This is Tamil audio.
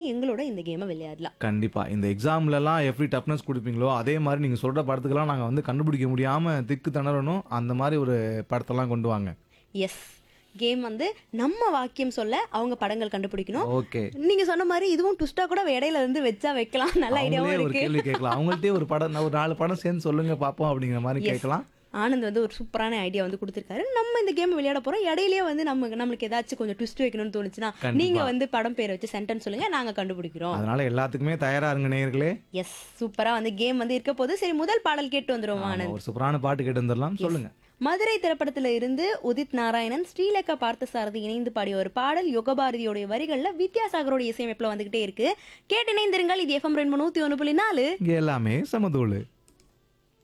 எங்களோட இந்த கேமை விளையாடலாம் கண்டிப்பா இந்த எக்ஸாம்லலாம் எப்படி டஃப்னஸ் கொடுப்பீங்களோ அதே மாதிரி நீங்க சொல்ற படத்துக்கெல்லாம் நாங்க வந்து கண்டுபிடிக்க முடியாம திக்கு திணறணும் அந்த மாதிரி ஒரு படத்தெல்லாம் கொண்டு வாங்க எஸ் கேம் வந்து நம்ம வாக்கியம் சொல்ல அவங்க படங்கள் கண்டுபிடிக்கணும் ஓகே நீங்க சொன்ன மாதிரி இதுவும் ட்விஸ்டா கூட இடையில வந்து வச்சா வைக்கலாம் நல்ல ஐடியாவும் அவங்களே ஒரு இருக்கு கேள்வி கேட்கலாம் அவங்கள்ட்டே ஒரு படம் நான் ஒரு நாலு படம் சேர்ந்து சொல்லுங்க பாப்போம் அப்படிங்கிற மாதிரி கேட்கலாம் ஆனந்த் வந்து ஒரு சூப்பரான ஐடியா வந்து கொடுத்துருக்காரு நம்ம இந்த கேம் விளையாட போறோம் இடையிலேயே வந்து நம்ம நம்மளுக்கு ஏதாச்சும் கொஞ்சம் ட்விஸ்ட் வைக்கணும்னு தோணுச்சுன்னா கண்டிப்பா. நீங்க வந்து படம் பேரை வச்சு சென்டென்ஸ் சொல்லுங்க நாங்க கண்டுபிடிக்கிறோம் அதனால எல்லாத்துக்குமே தயாரா இருங்க நேயர்களே எஸ் சூப்பரா வந்து கேம் வந்து இருக்க போது சரி முதல் பாடல் கேட்டு வந்துருவோம் ஆமா, ஆனந்த் ஒரு சூப்பரான பாட்டு கேட்டு வந்துடலாம் சொல்லுங்க மதுரை திரைப்படத்துல இருந்து உதித் நாராயணன் ஸ்ரீலேகா பார்த்தசாரதி இணைந்து பாடிய ஒரு பாடல் யுகபாரதியோடைய வரிகள்ல வித்யாசாகரோட இசையமைப்புல வந்துகிட்டே இருக்கு கேட்டு இணைந்திருங்கள் இது எஃப்எம் ரெண்டு நூத்தி ஒன்று புள்ளி நாலு இங்க எல்லாமே சமதூளு